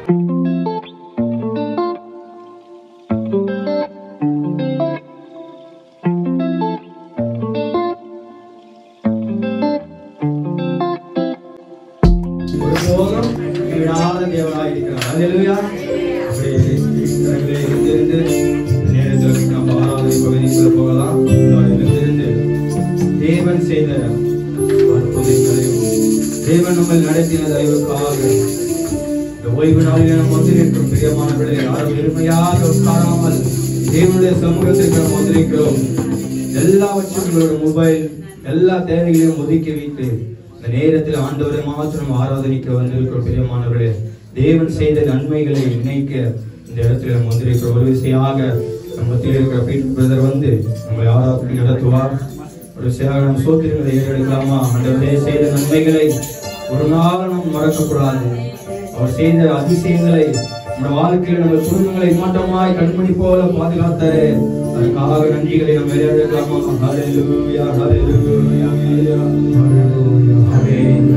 ஒருபோதும் கைவிடாத தேவனாய் இருக்கிறார் அல்லேலூயா அப்படியே கரங்களிலே இருந்திருந்து இந்த நேரத்தில் நம்ம ஆறாவது பகுதிக்குள்ள போகலாம் இருந்திருந்து தேவன் செய்த அற்புதங்களையும் தேவன் நம்மை நடத்தின தயவுக்காக இந்த ஓய்வு நாளில் நம்ம வந்திருக்கிறோம் பிரியமானவர்களே யாரும் எளிமையாக உட்காராமல் தேவனுடைய சமூகத்திற்கு நம்ம வந்திருக்கிறோம் எல்லாவற்றையும் உங்களோட மொபைல் எல்லா தேவைகளையும் ஒதுக்கி வைத்து இந்த நேரத்தில் ஆண்டவரை மாத்திரம் ஆராதனைக்கு வந்திருக்கிறோம் பிரியமானவர்களே தேவன் செய்த நன்மைகளை நினைக்க இந்த இடத்துல நம்ம வந்திருக்கிறோம் ஒரு விசையாக நம்ம மத்தியில் இருக்கிற பீட் பிரதர் வந்து நம்மை ஆராதனை நடத்துவார் ஒரு விசையாக நம்ம சோத்திரங்களை ஏறெடுக்கலாமா ஆண்டவரே செய்த நன்மைகளை ஒரு நாள் நாம் மறக்கக்கூடாது அவர் செய்த அதிசயங்களை நம்ம வாழ்க்கையில் நம்ம குடும்பங்களை மாட்டமாய் கண்மணி போல பாதுகாத்தாரு அதுக்காக நன்றிகளை நம்ம வெளியெடுக்கலாமா ஹalleluya ஹalleluya ஆமென்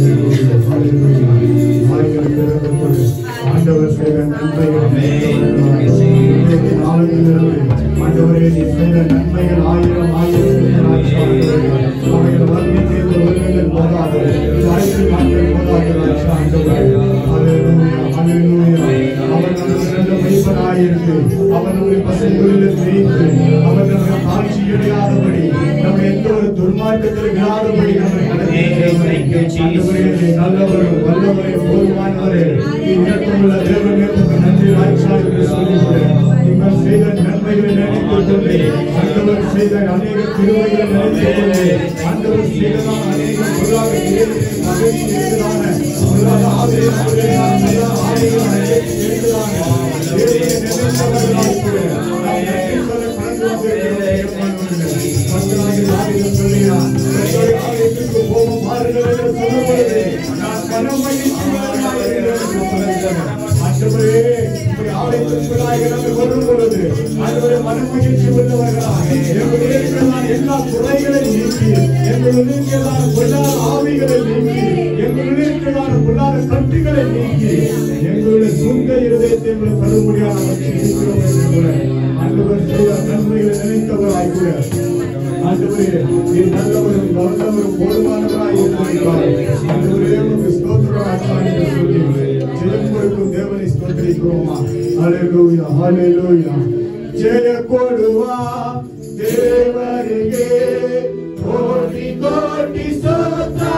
ஆண்டவர் செய்த நன்மைகள் ஆமென். இன்றைக்கு நாளிலிருந்து ஆண்டவரே நீ செய்த நன்மைகள் ஆயிரம் ஆயிரம் அவைகள் வறுமை தீர்ந்த உலகங்கள் போதாது வாழ்க்கை நாட்கள் போதாது ஆண்டவரே ஹalleluya ஹalleluya அவர் நமக்கு நல்ல மெய்ப்பனாயிருந்து அவர் நம்முடைய பசங்களில் மேய்த்து அவர் நம்மை காட்சி இடையாதபடி நம்ம எந்த ஒரு துர்மார்க்கத்தில் விழாதபடி நம்மை Thank you, Jesus. நடத்தி நல்லவரும் வல்லவரே போதுமானவரே நீ இரக்கமுள்ள தேவனே உமக்கு நன்றி ராட்சாக்கு சொல்லுகிறேன் நீங்கள் செய்த நன்மைகளை நினைத்துக் கொண்டு ஆண்டவர் செய்த அநேக திருவைகளை நினைத்துக் கொண்டு ஆண்டவர் செய்ததான அநேக பொருளாக மகிழ்ச்சி இருக்கிறான பொருளாக ஆதரவு நல்ல ஆணைகளை இருக்கிறான தேவனை நினைத்தவர்களாய் கூட நாம் நன்றி சொல்ல கடந்து வந்திருக்கிறோம் மக்களாகிய யாரையும் சொல்லுகிறார் உங்கள் ஆலயத்திற்கு போகும் மாறுகள் என்று சொல்லும் பொழுது நான் மனம் மகிழ்ச்சியுள்ளவனாக இருக்கிறேன் என்று சொல்லுகிறேன். ஆண்டவரே, உம்முடைய ஆலயத்திற்குள்ளாக நாங்கள் வரும் பொழுது, ஆண்டவரே, மனம் மகிழ்ச்சி உள்ளவர்களாக, எங்களுடைய இருக்கிறதான எல்லா குறைகளை நீக்கி, எங்களுடைய இருக்கிறதான பொல்லாத ஆவிகளை நீக்கி, எங்களுடைய இருக்கிறதான பொல்லாத கட்டுகளை நீக்கி, எங்களுடைய சுங்க இருதயத்தை எங்களுக்கு தரும்படியாக நாங்கள் ஜெபிக்கிறோம் என்று கூட, ஆண்டவர் செய்த நன்மைகளை நினைத்தவராய் கூட ஆண்டவரே நீ நல்லவரும் வல்லவரும் போதுமானவராய் இருக்கிறீர்கள் ஆண்டவரே உமக்கு ஸ்தோத்திரம் ஆசான் என்று சொல்லி ஜெயம் கொடுக்கும் தேவனை ஸ்தோத்திரிக்கிறோமா ஹalleluya ஹalleluya ஜெய கொடுவா தேவரியே கோடி கோடி ஸ்தோத்திரம்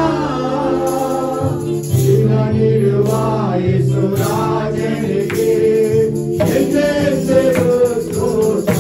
சிவனிடுவா இயேசுராஜனுக்கே என்னென்ன ஸ்தோத்திரம்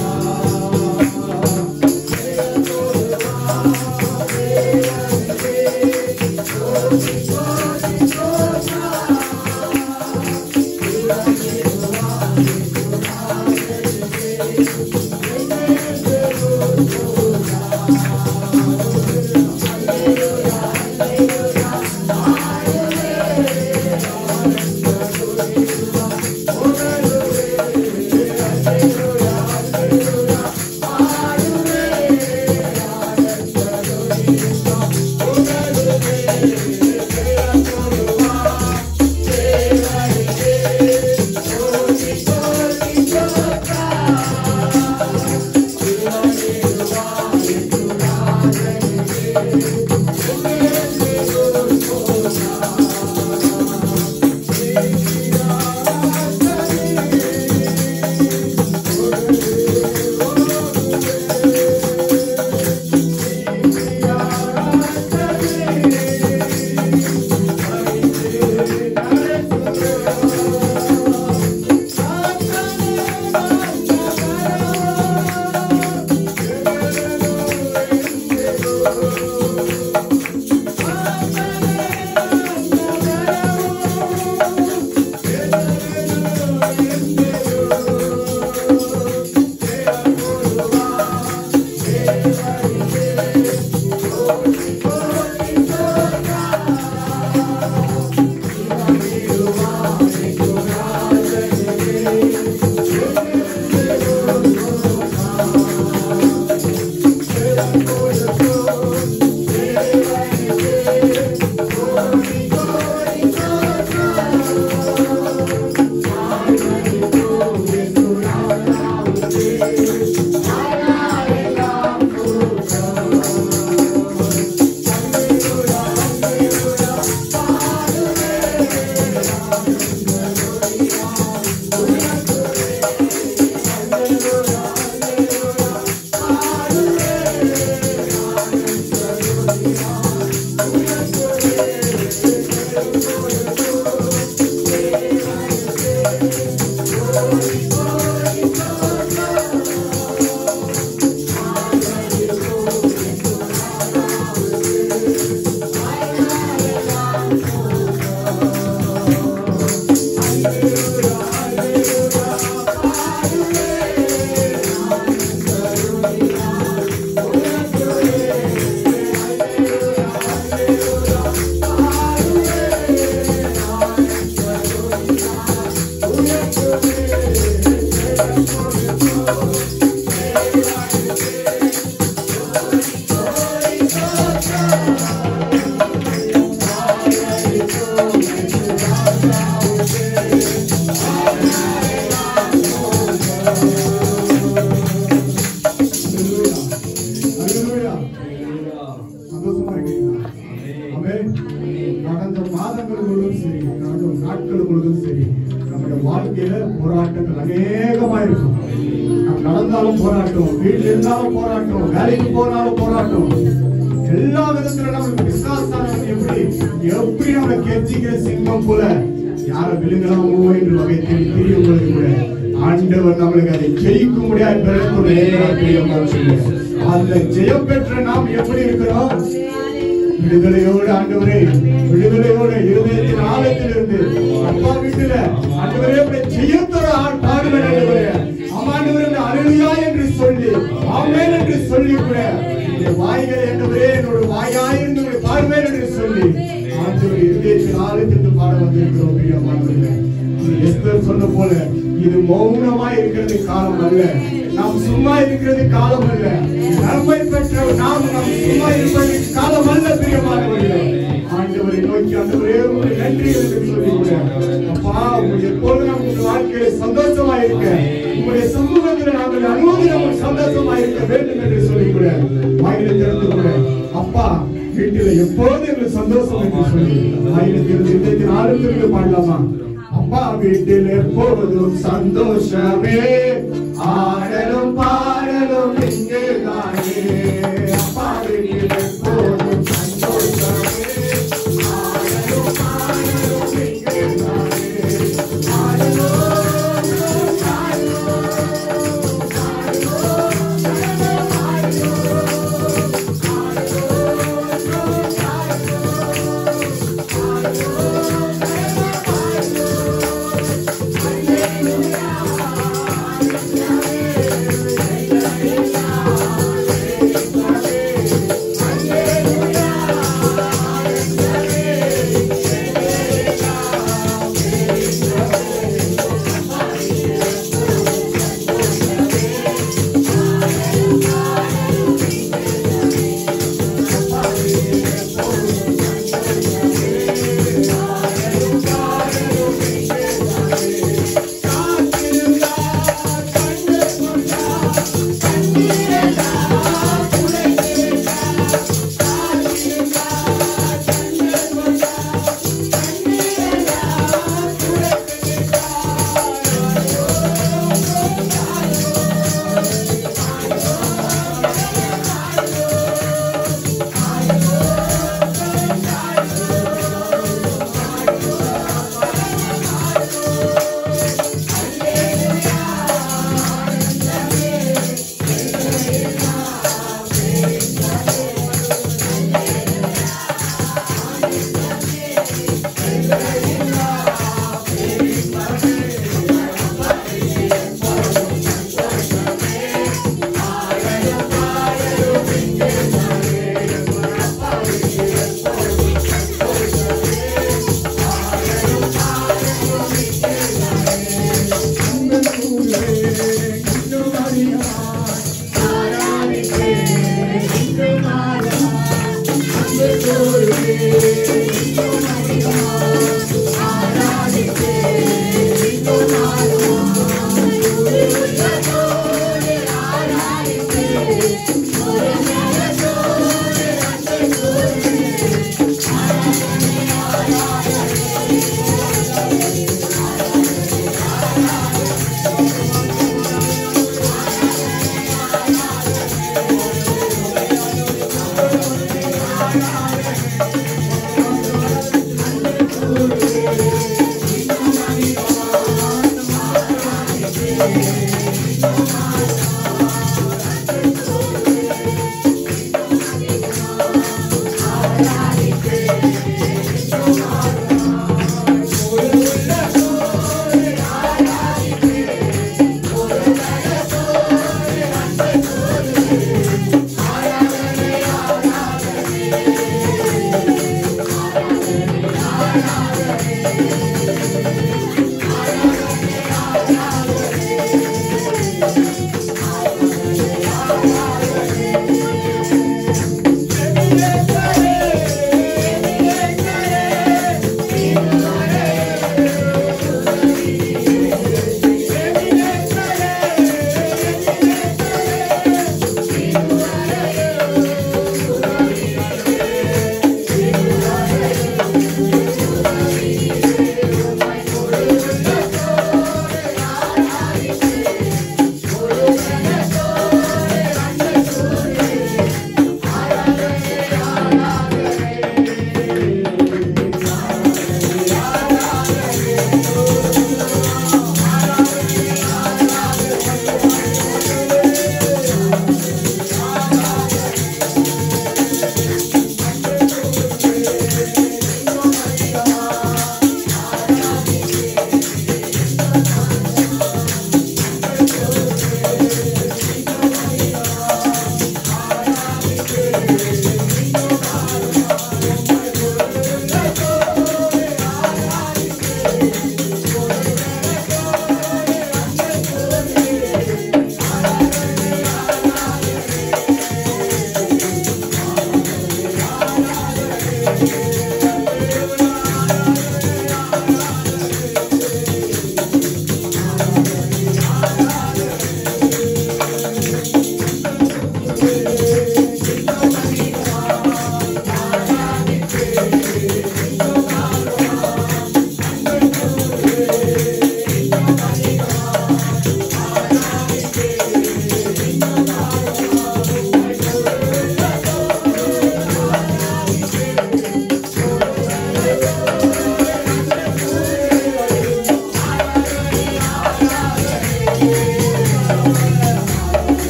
நாள் முழுவதும் சரி அதுவும் நாட்கள் முழுவதும் சரி நம்முடைய வாழ்க்கையில போராட்டங்கள் அநேகமா இருக்கும் நாம் நடந்தாலும் போராட்டம் வீட்டில் இருந்தாலும் போராட்டம் வேலைக்கு போனாலும் போராட்டம் எல்லா விதத்துல நமக்கு விசுவாசம் எப்படி எப்படி நம்ம கெஞ்சிக்கிற சிங்கம் போல யாரை விழுங்கலாமோ என்று வகை தேடி திரியும் பொழுது கூட ஆண்டவர் நம்மளுக்கு அதை ஜெயிக்க முடியாது அந்த ஜெயம் பெற்ற நாம் எப்படி இருக்கிறோம் விடுதலையோடு ஆண்டவரே விடுதலையோடு இருதயத்தின் ஆழத்தில் இருந்து அப்பா வீட்டுல ஆண்டவரே அப்படி ஜெயத்தோட ஆள் பாடுவேன் ஆண்டவரே அம்மாண்டவரே அருளியா என்று சொல்லி ஆமேன் என்று சொல்லி கூட இந்த வாய்கள் ஆண்டவரே என்னோட வாயாயிருந்து உங்களை பாடுவேன் என்று சொல்லி ஆண்டவர் இருதயத்தின் ஆழத்திற்கு பாட வந்திருக்கிறோம் பிரியமானவர்களே எஸ்தர் சொன்ன போல இது மௌனமா இருக்கிறது காலம் அல்ல நாம் சும்மா இருக்கிறது காலம் அல்ல நன்மை பெற்ற நாம் நாம் சும்மா இருப்பது காலம் அல்ல பிரியமானவர்களே ஆண்டவரை நோக்கி ஆண்டவரே உங்களை நன்றி என்று சொல்லி கூட அப்பா உங்களுடைய எப்போது நாம் உங்கள் வாழ்க்கையில சந்தோஷமா இருக்க உங்களுடைய சமூகத்தில் நாங்கள் அனுமதி சந்தோஷமா இருக்க வேண்டும் என்று சொல்லி கூட வாயில திறந்து கூட அப்பா வீட்டில எப்போது எங்களுக்கு சந்தோஷம் என்று சொல்லி வாயில திறந்து இதயத்தின் ஆழத்திற்கு பாடலாமா அப்பா வீட்டில் எப்போதும் சந்தோஷமே ஆடலும் பாடலும் இங்கே தானே அப்பா வீட்டில் எப்போதும் சந்தோஷமே ஆடலும் பாடலும் இங்கே தானே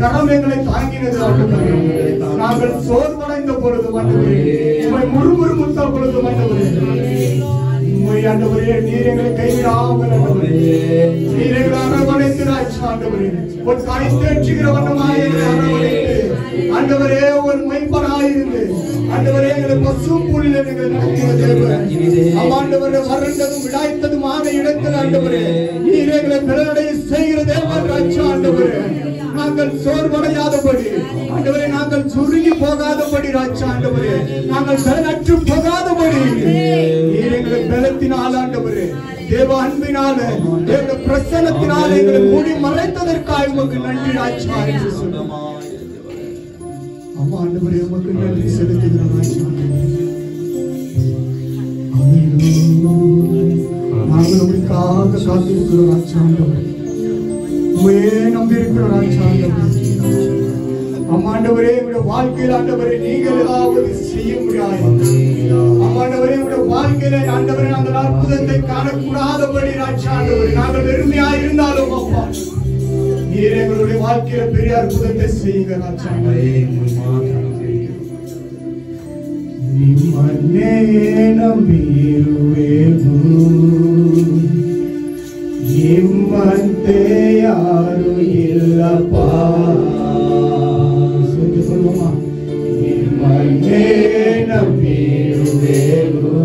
கரம் எங்களை தாங்கினது ஆண்டவரே நாங்கள் சோர்வடைந்த பொழுது ஆண்டவரே உம்மை முறுமுறு முத்த பொழுது ஆண்டவரே உம்மை ஆண்டவரே நீர் எங்களை கைவிடாமல் ஆண்டவரே நீர் எங்களை அரவணைத்து ராஜா ஆண்டவரே ஒரு தாய் தேற்றுகிற வண்ணமாக எங்களை அரவணைத்து ஆண்டவரே ஒரு மைப்பராயிருந்து ஆண்டவரே எங்களை பசும் புள்ளில எங்களை நடத்தின தேவன் ஆமாண்டவரே வறண்டதும் விடாய்த்ததுமான இடத்தில் ஆண்டவரே நீர் எங்களை பிறரடைய செய்கிற தேவன் ராஜா ஆண்டவரே நாங்கள் சோர்வடையாதபடி ஆண்டவரே நாங்கள் சுருங்கி போகாதபடி ராஜா ஆண்டவரே நாங்கள் பலனற்று போகாதபடி நீர் எங்களை பலத்தினால் ஆண்டவரே தேவ அன்பினால தேவ பிரசனத்தினால எங்களை மூடி மறைத்ததற்காக உமக்கு நன்றி ராஜா என்று சொன்னோம் அம்மா ஆண்டவரே உமக்கு நன்றி செலுத்துகிறோம் ராஜா நாங்கள் உங்களுக்காக காத்திருக்கிறோம் ராஜா ஆண்டவரே உண்மையே நம்பி இருக்கிறோம் ராஜா ஆண்டவரே அம்மாண்டவரே உங்களுடைய வாழ்க்கையில் ஆண்டவரே நீங்கள் ஏதாவது செய்ய முடியாது அம்மாண்டவரே உங்களுடைய வாழ்க்கையில ஆண்டவரே நாங்கள் அற்புதத்தை காணக்கூடாதபடி ராஜா ஆண்டவரே நாங்கள் வெறுமையா இருந்தாலும் அப்பா நீர் எங்களுடைய வாழ்க்கையில பெரிய அற்புதத்தை செய்யுங்க ராஜா ஆண்டவரே. ನಿಮ್ಮನ್ನೇ ನಂಬಿರುವೆವು ನಿಮ್ಮಂತೆ ಯಾರು ಇಲ್ಲಪ್ಪ சேர்ந்து சொல்லுவோமா ನಿಮ್ಮನ್ನೇ ನಂಬಿರುವೆವು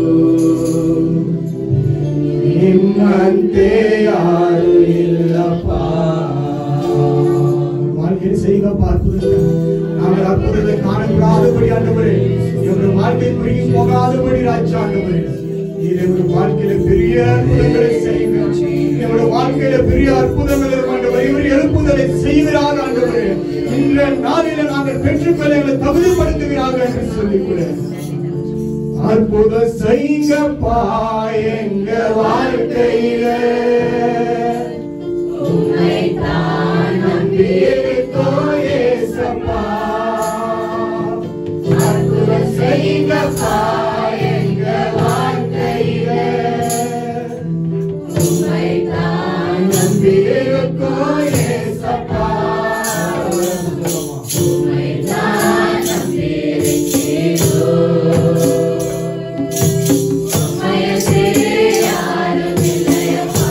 ನಿಮ್ಮಂತೆ ಯಾರು ಇಲ್ಲಪ್ಪ வாழ்க்கையில் செய்யுங்கப்பா அற்புதத்தை நாங்கள் அற்புதத்தை காணக்கூடாதபடி ஆண்டவரே எங்களுடைய வாழ்க்கை குறுகி போகாதபடி ராஜா ஆண்டவரே நீர் எங்களுடைய வாழ்க்கையில பெரிய அற்புதங்களை செய்யுங்க எங்களுடைய வாழ்க்கையில பெரிய அற்புதங்களை ஆண்டவரே இவர் எழுப்புதலை செய்கிறார் ஆண்டவரே இன்ற நாளில நாங்கள் பெற்றுக்கொள்ள எங்களை தகுதிப்படுத்துகிறார்கள் என்று சொல்லிக் கூட அற்புதம் செய்யுங்கப்பா எங்க வாழ்க்கையில உம்மைத்தான் நம்பியிருக்கோம் ஏசப்பா. அற்புதம் செய்யுங்கப்பா எங்க வாழ்க்கையில. உம்மைத்தான் நம்பியிருக்கோம் ஏசப்பா. உம்மைத்தான் நம்பியிருக்கிறோம். உம்மையன்றி யாரும் இல்லையப்பா.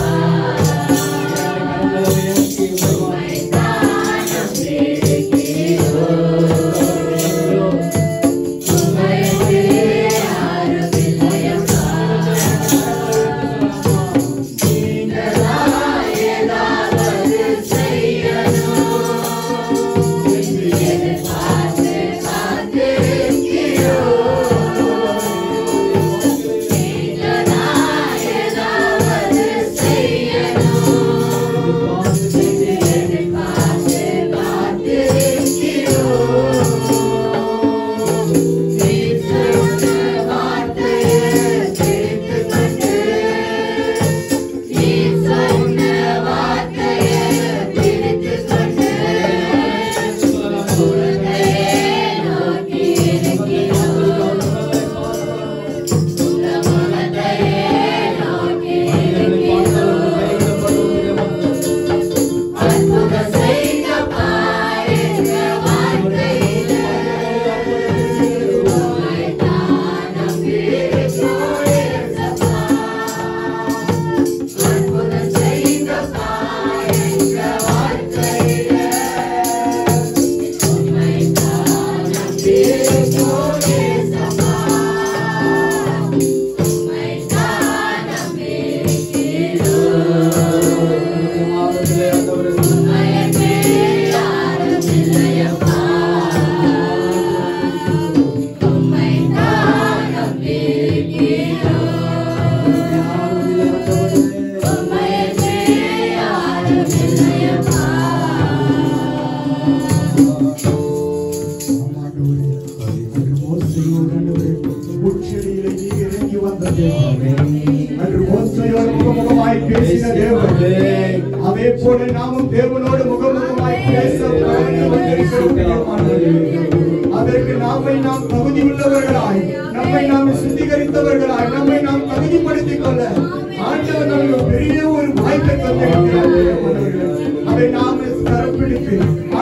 உச்சரியிலே நீ இறங்கி வந்த தேவன். அன்று மோசையோடு முகமுகமாய் பேசின தேவன். அதே போல நாமும் தேவனோடு முகமுகமாய் பேச பிறந்து வந்திருக்கிறோம் பிரியமானவர்களே. அதற்கு நம்மை நாம் தகுதி உள்ளவர்களாய் நம்மை நாம் சுத்திகரித்தவர்களாய் நம்மை நாம் தகுதிப்படுத்திக் கொள்ள ஆண்டவர் நமக்கு பெரிய ஒரு வாய்ப்பை தந்திருக்கிறார் பிரியமானவர்களே. அதை நாம் கரப்பிடித்து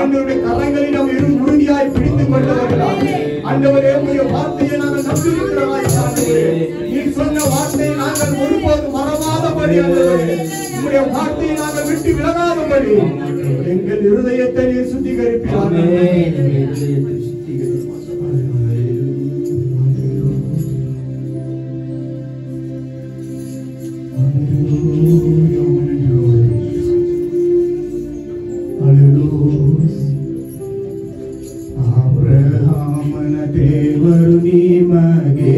ஆண்டவருடைய கரங்களில் நாம் இரு உறுதியாய் பிடித்துக் கொண்டவர்களாக ஆண்டவரே உடைய வார்த்தையை நாங்கள் நம்பியிருக்கிறவராய் ஆண்டவரே நீர் சொன்ன வார்த்தையை நாங்கள் ஒருபோது மறவாதபடி ஆண்டவரே உம்முடைய வார்த்தையை நாங்கள் விட்டு விலகாதபடி எங்கள் இருதயத்தை நீர் சுத்திகரிப்பீர்கள் ಅಬ್ರಹಾಮನ ದೇವರು ನಿಮಗೆ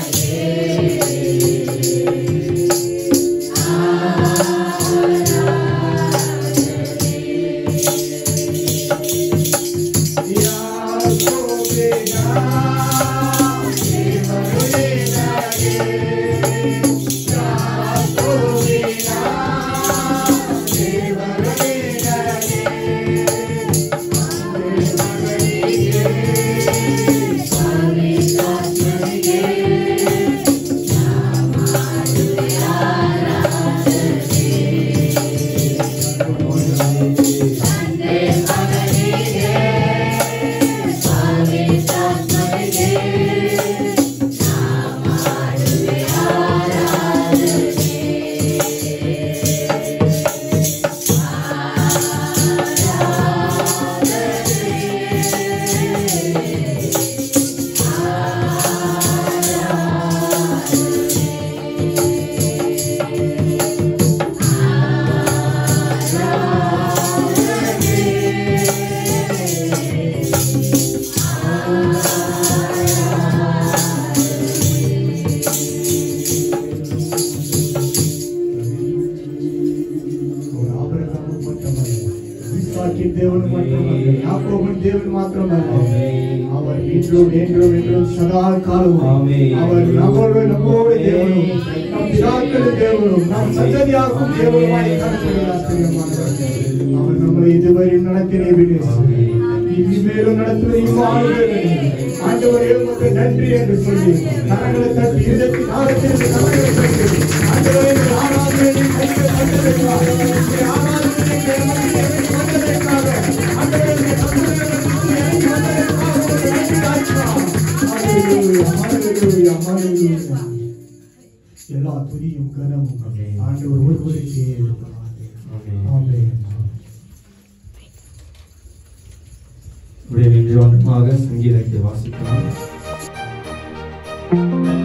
ஆ ஈசாக்கின் தேவன் மாத்திரமல்ல யாக்கோபின் தேவன் மாத்திரமல்ல அவர் இன்றும் என்றும் என்றும் சதா காலமும் ஆமென். அவர் நம்மோடு நம்மோடு தேவனும் நம் பிதாக்களின் தேவனும் நம் சந்ததியாக்கும் தேவனுமாய் காணப்படுகிறார் ஆச்சரியமானவர். அவர் நம்மை இதுவரை நடத்தின இனிமேலும் நடத்துவது இம்மாறுதல் ஆண்டவரே உமக்கு நன்றி என்று சொல்லி கரங்களை தட்டி இதற்கு நாளத்திற்கு கரங்களை தட்டி ஆண்டவரே இந்த ஆராதனையை கையில் தந்ததற்காக, இந்த ஆராதனையை எனக்கு வந்ததற்காக, ஆண்டவரே இந்த சந்ததிகளுக்கு எனக்கு வந்ததற்காக உமக்கு நன்றி ஆச்சுவா. ஹalleluya, ஹalleluya, ஹalleluya. எல்லா துதியும் கனமும் ஆண்டவர் ஒருவருக்கே இருப்பதாக. ஆமென். இப்படி நின்று சங்கீதத்தை வாசிக்கலாம்